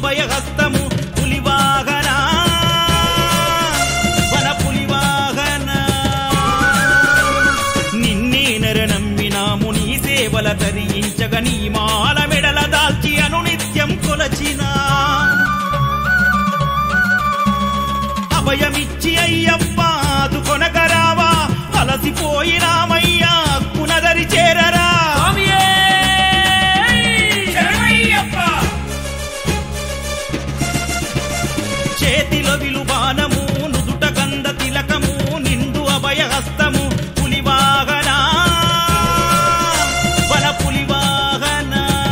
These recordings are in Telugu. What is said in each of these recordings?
అభయహస్తము పులివాహన వన పులివాహన నిన్నే నర నమ్మినాము నీ సేవల ధరించగ నీ మాల మెడల దాల్చి అనునిత్యం కొలచినా అభయమిచ్చి అయ్యప్ప కొనగరావా అలసిపోయినామయ్యా కునదరి చేరరా స్వామియే చేతిలో విలుబానము నుదుట గంధ తిలకము నిండు అభయహస్తము పులివాహన వన పులివాహన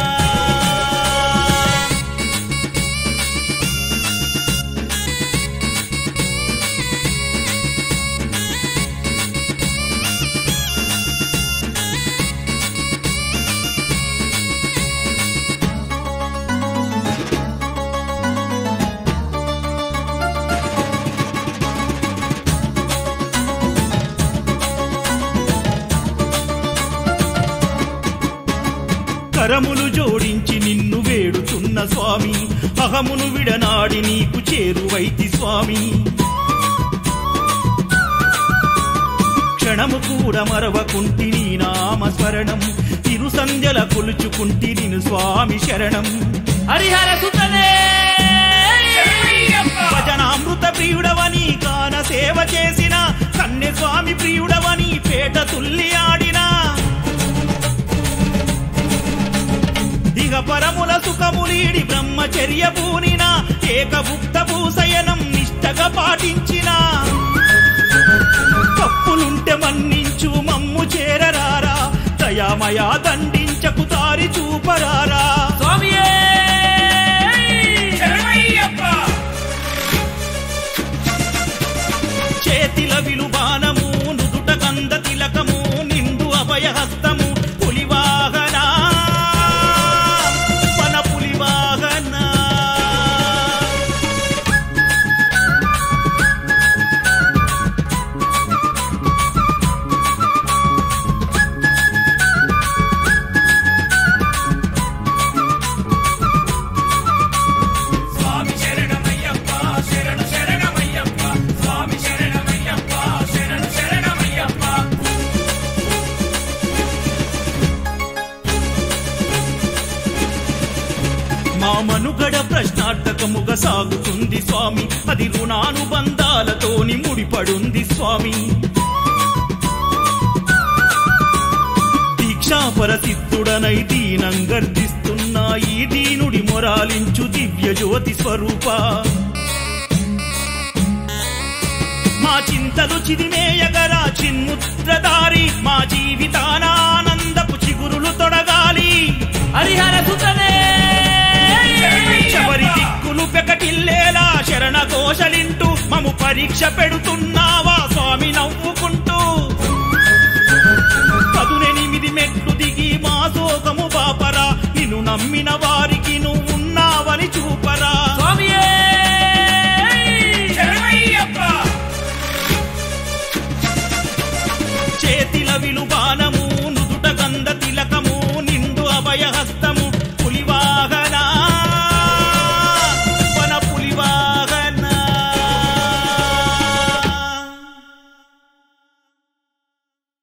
కరములు జోడించి నిన్ను వేడుతున్న స్వామి అహమును విడనాడి నీకు చేరువైతి స్వామి క్షణము కూడా మరవకుంటి నీ నామ స్మరణం తిరు సంధ్యల కొలుచుకుంటి నిన్ను స్వామి శరణం హరిహర సుతనే భజనామృత ప్రియుడవని కాన సేవ చేసిన కన్నె స్వామి ప్రియుడవని పేట తుల్లి ఆడినా దిగ పరముల సుఖములీడి బ్రహ్మచర్య పూనిన ఏకభుక్త భూసయనం నిష్టగా పాటించిన తప్పులుంటే మన్నించు మమ్ము చేరరారా దయామయా దండించకు దారి చూపరారా స్వామియే చేతిల విలుబానము నుదుట గంధ తిలకము నిండు అభయహస్తము పులివాహన మన పులివాహన స్వామి శరణమయ్యప్ప శరణు శరణమయ్యప్ప స్వామి శరణమయ్యప్ప శరణు శరణమయ్యప్ప మా మనుగడ ప్రశ్నార్థకముగా సాగుతుంది స్వామి అది రుణానుబంధాలతోని ముడిపడుంది స్వామి దీక్షాపర సిద్ధుడనై దీనం గర్జిస్తున్న ఈ దీనుడి మొరాలించు దివ్య జ్యోతి స్వరూప మా చింతలు చిదిమేయగరా చిన్ముద్రదారి మా జీవితాన ఆనందపు చిగురులు తొడగాలి హరిహర సుతనే చివరి దిక్కులు పెకటిల్లేలా శరణ ఘోషలింటూ మము పరీక్ష పెడుతున్నావా స్వామి నవ్వుకుంటూ పదునెనిమిది మెట్లు దిగి మా శోకము బాపరా నిన్ను నమ్మిన వారి